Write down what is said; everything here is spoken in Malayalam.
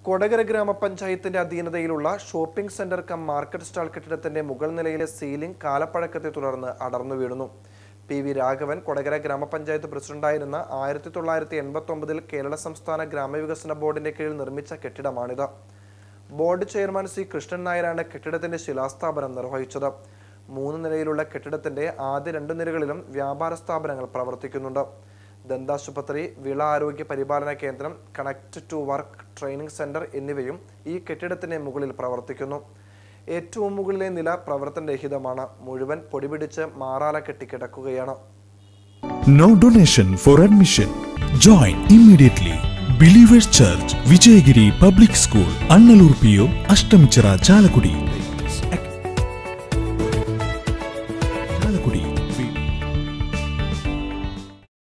കൊടകര ഗ്രാമപഞ്ചായത്തിന്റെ അധീനതയിലുള്ള shopping centre cum market stall കെട്ടിടത്തിന്റെ മുകൾ നിലയിലെ സീലിംഗ് കാലപ്പഴക്കത്തെ തുടർന്ന് അടർന്നു വീഴുന്നു പി വി രാഘവൻ കൊടകര ഗ്രാമപഞ്ചായത്ത് പ്രസിഡന്റായിരുന്ന ആയിരത്തി തൊള്ളായിരത്തി എൺപത്തി ഒമ്പതിൽ കേരള സംസ്ഥാന ഗ്രാമവികസന ബോർഡിന്റെ കീഴിൽ നിർമ്മിച്ച കെട്ടിടമാണിത് ബോർഡ് ചെയർമാൻ സി കൃഷ്ണൻ നായരാണ് കെട്ടിടത്തിന്റെ ശിലാസ്ഥാപനം നിർവഹിച്ചത് മൂന്ന് നിലയിലുള്ള കെട്ടിടത്തിന്റെ ആദ്യ രണ്ട് നിലകളിലും വ്യാപാര സ്ഥാപനങ്ങൾ പ്രവർത്തിക്കുന്നുണ്ട് ദന്താശുപത്രി വിള ആരോഗ്യ പരിപാലന കേന്ദ്രം connect to work training centre എന്നിവയും ഈ കെട്ടിടത്തിന് മുകളിൽ പ്രവർത്തിക്കുന്നു ഏറ്റവും മുകളിലെ നില പ്രവർത്തനരഹിതമാണ് മുഴുവൻ പൊടിപിടിച്ച് മാറാല കെട്ടിക്കിടക്കുകയാണ് No donation for admission. Join immediately. Believers Church, Vijayagiri Public School, Annalur PO, Ashtamichara, Chalakudi.